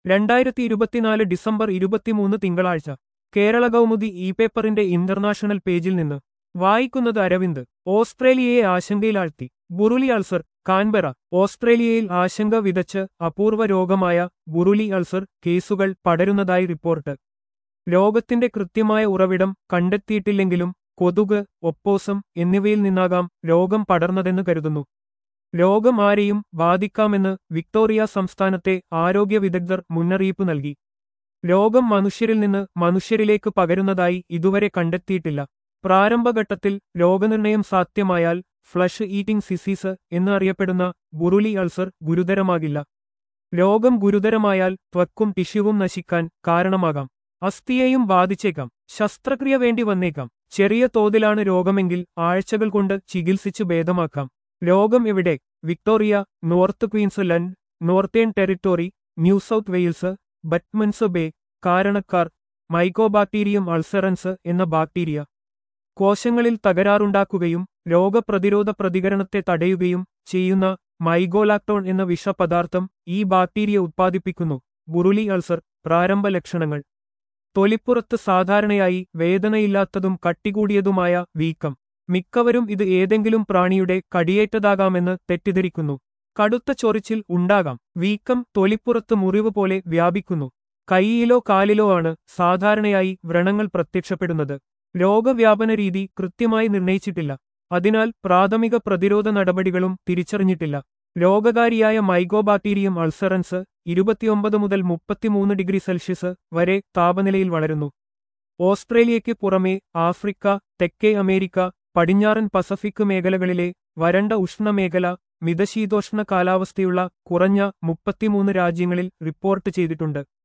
രണ്ടായിരത്തി ഇരുപത്തിനാല് ഡിസംബർ ഇരുപത്തിമൂന്ന് തിങ്കളാഴ്ച കേരള കൗമുദി ഇ പേപ്പറിന്റെ ഇന്റർനാഷണൽ പേജിൽ നിന്ന് വായിക്കുന്നത് അരവിന്ദ് ഓസ്ട്രേലിയയെ ആശങ്കയിലാഴ്ത്തി ബുറുലി അൾസർ കാൻബെറ ഓസ്ട്രേലിയയിൽ ആശങ്ക വിതച്ച് അപൂർവ രോഗമായ ബുറുലി അൾസർ കേസുകൾ പടരുന്നതായി റിപ്പോർട്ട് രോഗത്തിന്റെ കൃത്യമായ ഉറവിടം കണ്ടെത്തിയിട്ടില്ലെങ്കിലും കൊതുക് ഒപ്പോസം എന്നിവയിൽ നിന്നാകാം രോഗം പടർന്നതെന്ന് കരുതുന്നു രോഗം ആരെയും ബാധിക്കാമെന്ന് വിക്ടോറിയ സംസ്ഥാനത്തെ ആരോഗ്യ വിദഗ്ധർ മുന്നറിയിപ്പ് നൽകി രോഗം മനുഷ്യരിൽ നിന്ന് മനുഷ്യരിലേക്ക് പകരുന്നതായി ഇതുവരെ കണ്ടെത്തിയിട്ടില്ല പ്രാരംഭഘട്ടത്തിൽ രോഗനിർണയം സാധ്യമായാൽ ഫ്ലഷ് ഈറ്റിംഗ് സിസീസ് എന്ന് അറിയപ്പെടുന്ന ബുറുലി അൾസർ ഗുരുതരമാകില്ല രോഗം ഗുരുതരമായാൽ ത്വക്കും ടിഷ്യുവും നശിക്കാൻ കാരണമാകാം അസ്ഥിയെയും ബാധിച്ചേക്കാം ശസ്ത്രക്രിയ വേണ്ടി വന്നേക്കാം ചെറിയ തോതിലാണ് രോഗമെങ്കിൽ ആഴ്ചകൾ കൊണ്ട് ചികിത്സിച്ച് ഭേദമാക്കാം രോഗം എവിടെ Victoria North Queensland Northern Territory New South Wales Batemans Bay കാരണക്കാർ മൈക്കോബാക്ടീരിയം അൾസറൻസ് എന്ന ബാക്ടീരിയ കോശങ്ങളിൽ തകരാറുണ്ടാക്കുകയും രോഗപ്രതിരോധ പ്രതികരണത്തെ തടയുകയും ചെയ്യുന്ന മൈഗോലാക്ടോൺ എന്ന വിഷപദാർത്ഥം ഈ ബാക്ടീരിയ ഉത്പാദിപ്പിക്കുന്നു ബുറുലി അൾസർ പ്രാരംഭ ലക്ഷണങ്ങൾ തൊലിപ്പുറത്ത് സാധാരണയായി വേദനയില്ലാത്തതും കട്ടികൂടിയതുമായ വീക്കം മിക്കവരും ഇത് ഏതെങ്കിലും പ്രാണിയുടെ കടിയേറ്റതാകാമെന്ന് തെറ്റിദ്ധരിക്കുന്നു കടുത്ത ചൊറിച്ചിൽ ഉണ്ടാകാം വീക്കം തൊലിപ്പുറത്ത് മുറിവ് പോലെ വ്യാപിക്കുന്നു കൈയിലോ കാലിലോ ആണ് സാധാരണയായി വ്രണങ്ങൾ പ്രത്യക്ഷപ്പെടുന്നത് രോഗവ്യാപന രീതി കൃത്യമായി നിർണയിച്ചിട്ടില്ല അതിനാൽ പ്രാഥമിക പ്രതിരോധ നടപടികളും തിരിച്ചറിഞ്ഞിട്ടില്ല രോഗകാരിയായ മൈഗോബാക്ടീരിയം അൾസറൻസ് ഇരുപത്തിയൊമ്പത് മുതൽ മുപ്പത്തിമൂന്ന് ഡിഗ്രി സെൽഷ്യസ് വരെ താപനിലയിൽ വളരുന്നു ഓസ്ട്രേലിയയ്ക്ക് പുറമെ ആഫ്രിക്ക തെക്കേ അമേരിക്ക പടിഞ്ഞാറൻ പസഫിക് മേഖലകളിലെ വരണ്ട ഉഷ്ണമേഖല മിതശീതോഷ്ണ കാലാവസ്ഥയുള്ള കുറഞ്ഞ മുപ്പത്തിമൂന്ന് രാജ്യങ്ങളിൽ റിപ്പോർട്ട് ചെയ്തിട്ടുണ്ട്